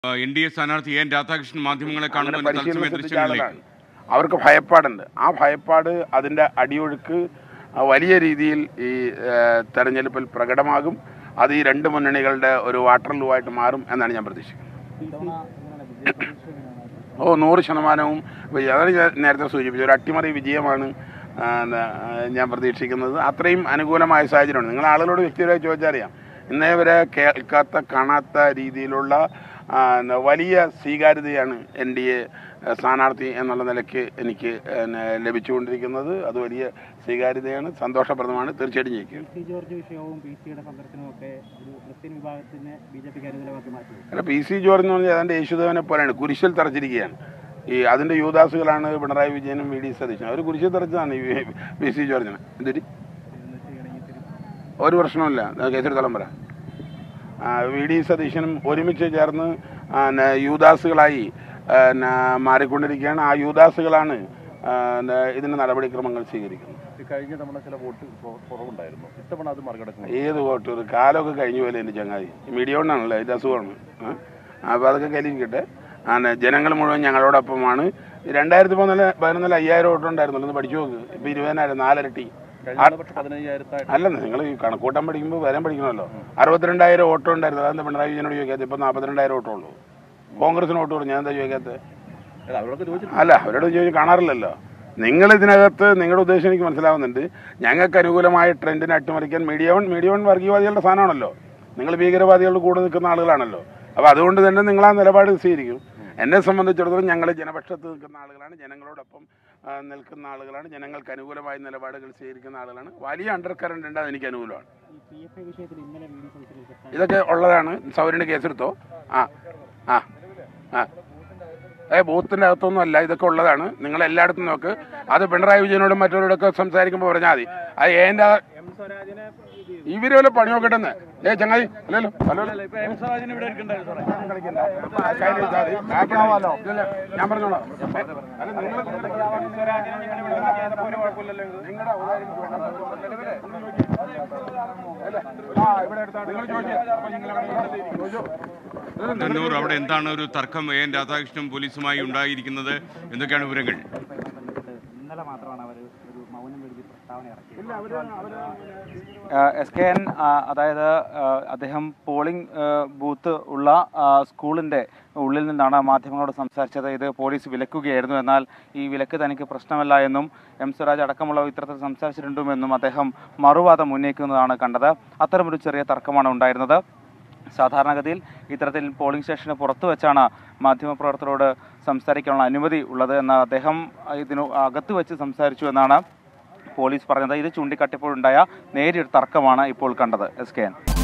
N D A സ്ഥാനാർത്ഥി N Radhakrishnan മാധ്യമങ്ങളെ അങ്ങനെ കാണുമ്പോൾ പരിശീലനം തത്സമയ സിദ്ധിച്ച ദൃശ്യങ്ങളിലേക്ക് ആളാണ് അവർക്ക് ഭയപ്പാടുണ്ട് ആ ഭയപ്പാട് അതിൻ്റെ അടിയൊഴുക്ക് ആ, വലിയ രീതിയിൽ ഈ ആ, തെരഞ്ഞെടുപ്പിൽ പ്രകടമാകും അത് ഈ രണ്ട് മുന്നണികളുടെ ഒരു വാട്ടർ ലൂവായിട്ട് മാറും എന്നാണ് ഞാൻ പ്രതീക്ഷിക്കുന്നത് ഓ നൂറ് ശതമാനവും വിജയം. അതാണ് ഞാൻ നേരത്തെ സൂചിപ്പിച്ചത് ഒരു അട്ടിമറി വിജയമാണ് ആ, ന- ഞാൻ പ്രതീക്ഷിക്കുന്നത് അത്രയും അനുകൂലമായ സാഹചര്യമാണ് നിങ്ങൾ ആളുകളോട് വ്യക്തിപരമായി ചോദിച്ചറിയാം ഇന്നേ വരെ കേൾക്കാത്ത കാണാത്ത രീതിയിലുള്ള ആ, ന- വലിയ സ്വീകാര്യതയാണ് എൻ ഡി എ സ്ഥാനാർത്ഥി എന്നുള്ള നിലയ്ക്ക് എനിക്ക് പിന്നെ ലഭിച്ചുകൊണ്ടിരിക്കുന്നത് അത് വലിയ സ്വീകാര്യതയാണ് സന്തോഷപ്രദമാണ് തീർച്ചയായിട്ടും ജയിക്കും പി സി ജോർജ് വിഷയവും പി സിയുടെ സന്ദർശനവും ഒക്കെ ഒരു ക്രിസ്ത്യൻ വിഭാഗത്തിന് ബി ജെ പിക്ക് അനുകൂലമാക്കി മാറ്റി അല്ല പി സി ജോർജ് എന്ന് പറഞ്ഞാൽ ഏതാണ്ട് യേശുദേവനെ പോലെയാണ് കുരിശിൽ തറച്ചിരിക്കുകയാണ് ഈ അതിൻ്റെ യൂദാസുകളാണ് പിണറായി വിജയനും വി ഡി സതീശനും അവർ കുരിശിൽ തറച്ചതാണ് ഈ പി സി ജോർജിന് എന്തൊരു ഒരു പ്രശ്നമില്ല കേസെടുത്തോളം പറ ആ, വി ഡി സതീശനും ഒരുമിച്ച് ചേർന്ന് ആ, ന, യൂദാസുകളായി ആ, ന, മാറിക്കൊണ്ടിരിക്കുകയാണ് ആ യൂദാസുകളാണ് ആ, ന, ഇതിന് നടപടിക്രമങ്ങൾ സ്വീകരിക്കുന്നത് കഴിഞ്ഞ തവണ ചില വോട്ട് കുറ- കുറവുണ്ടായിരുന്നു ഇത്തവണ അത് മറികടക്കുന്നു ഏത് വോട്ട് ഒരു കാലമൊക്കെ കഴിഞ്ഞു പോലെ എൻ്റെ ചങ്ങാതി മീഡിയ കൊണ്ടാണല്ലോ അതിൻ്റെ അസുഖമാണ് അപ്പോൾ അതൊക്കെ കയ്യിലിരിക്കട്ടെ ആണ് ജനങ്ങൾ മുഴുവൻ ഞങ്ങളോടൊപ്പമാണ് രണ്ടായിരത്തി പതിനാല് പതിനൊന്നിൽ അയ്യായിരം വോട്ട് ഉണ്ടായിരുന്നല്ലോ ഒന്ന് പഠിച്ചു നോക്ക് ഇപ്പം ഇരുപതിനായിരം നാലരട്ടി കഴിഞ്ഞ പക്ഷെ പതിനയ്യായിരത്തായിട്ട് അല്ലെന്ന് നിങ്ങൾ ഈ കണക്കൂട്ടം പഠിക്കുമ്പോൾ വരാൻ പഠിക്കണമല്ലോ അറുപത്തിരണ്ടായിരം വോട്ട് ഉണ്ടായിരുന്നു അതെന്താ പിണറായി വിജയനോട് ചോദിക്കാത്തത് ഇപ്പം നാൽപ്പത്തിരണ്ടായിരം വോട്ടേ ഉള്ളൂ കോൺഗ്രസിന് വോട്ട് പറഞ്ഞു ഞാൻ എന്താ ചോദിക്കാത്തത് അല്ല, അവരോടൊക്കെ ചോദിച്ചിട്ട് അല്ല അവരോട് ചോദിച്ചു കാണാറില്ലല്ലോ നിങ്ങൾ ഇതിനകത്ത് നിങ്ങളുടെ ഉദ്ദേശം എനിക്ക് മനസ്സിലാവുന്നുണ്ട് ഞങ്ങൾക്ക് അനുകൂലമായ ട്രെൻഡിനെ അട്ടിമറിക്കാൻ മീഡിയ വൺ മീഡിയ വൺ വർഗീയവാദികളുടെ സാധനമാണല്ലോ നിങ്ങൾ ഭീകരവാദികളുടെ കൂടെ നിൽക്കുന്ന ആളുകളാണല്ലോ അപ്പോൾ അതുകൊണ്ട് തന്നെ നിങ്ങൾ ആ നിലപാട് സ്വീകരിക്കും എന്നെ സംബന്ധിച്ചിടത്തോളം ഞങ്ങൾ ജനപക്ഷത്ത് നിൽക്കുന്ന ആളുകളാണ് ജനങ്ങളോടൊപ്പം ആ, നിൽക്കുന്ന ആളുകളാണ് ജനങ്ങൾക്ക് അനുകൂലമായ നിലപാടുകൾ സ്വീകരിക്കുന്ന ആളുകളാണ് വലിയ അണ്ടർ കറണ്ട് ഉണ്ട് അതെനിക്ക് അനുകൂലമാണ് ഈ പി എഫ് ഐ വിഷയത്തിൽ ഇന്നലെ വി ഡി സതീശൻ ഇതൊക്കെ ഉള്ളതാണ് സൗരൻ്റെ കേസെടുത്തോ ആ ആ ആ ഏ ബൂത്തിൻ്റെ അകത്തൊന്നും അല്ല ഇതൊക്കെ ഉള്ളതാണ് നിങ്ങൾ എല്ലായിടത്തും നോക്ക് അത് പിണറായി വിജയനോടും മറ്റവരോടൊക്കെ സംസാരിക്കുമ്പോൾ പറഞ്ഞാൽ മതി അത് ഏൻ്റെ എം സ്വരാജിനെ ഇവര് വല്ല പണി നോക്കട്ടെന്ന് ഏ ചങ്ങായി അല്ലല്ലോ ഹലോ ഇപ്പൊ എം സ്വരാജിനെ ഇവിടെ എടുക്കണ്ടായിരുന്നു ഇല്ല, ഞാൻ പറഞ്ഞോളാം അല്ല, നിങ്ങള് നിങ്ങളുടെ ഔദാര്യം അല്ല, ആ, ഇവിടെ എടുത്താ നിങ്ങൾ ചോദിച്ചോ. അപ്പൊ നിങ്ങൾ അവിടെ ചോദിച്ചോ. തന്നൂർ അവിടെ എന്താണ് ഒരു തർക്കം എൻ രാധാകൃഷ്ണൻ പോലീസുമായി ഉണ്ടായിരിക്കുന്നത് എന്തൊക്കെയാണ് വിവരങ്ങൾ ഇന്നലെ മാത്രമാണ് അവർ ഒരു മൗനം എഴുതി പ്രസ്താവന ഇറക്കിയത് എസ് കെ എൻ അതായത് ആ, അദ്ദേഹം പോളിംഗ് ആ, ബൂത്ത് ഉള്ള ആ, സ്കൂളിൻ്റെ ഉള്ളിൽ നിന്നാണ് മാധ്യമങ്ങളോട് സംസാരിച്ചത് ഇത് പോലീസ് വിലക്കുകയായിരുന്നു എന്നാൽ ഈ വിലക്ക് തനിക്ക് പ്രശ്നമല്ല എന്നും എം സ്വരാജ് അടക്കമുള്ളവർ ഇത്തരത്തിൽ സംസാരിച്ചിട്ടുണ്ടെന്നും അദ്ദേഹം മറുവാദം ഉന്നയിക്കുന്നതാണ് കണ്ടത് അത്തരമൊരു ചെറിയ തർക്കമാണ് ഉണ്ടായിരുന്നത് സാധാരണഗതിയിൽ ഇത്തരത്തിൽ പോളിംഗ് സ്റ്റേഷന് പുറത്തു വെച്ചാണ് മാധ്യമപ്രവർത്തകരോട് സംസാരിക്കാനുള്ള അനുമതി ഉള്ളത് എന്നാൽ അദ്ദേഹം ഇതിനു അകത്ത് വെച്ച് സംസാരിച്ചു എന്നാണ് പോലീസ് പറഞ്ഞത് ഇത് ചൂണ്ടിക്കാട്ടിയപ്പോഴുണ്ടായ നേരിയൊരു തർക്കമാണ് ഇപ്പോൾ കണ്ടത് എസ് കെ എൻ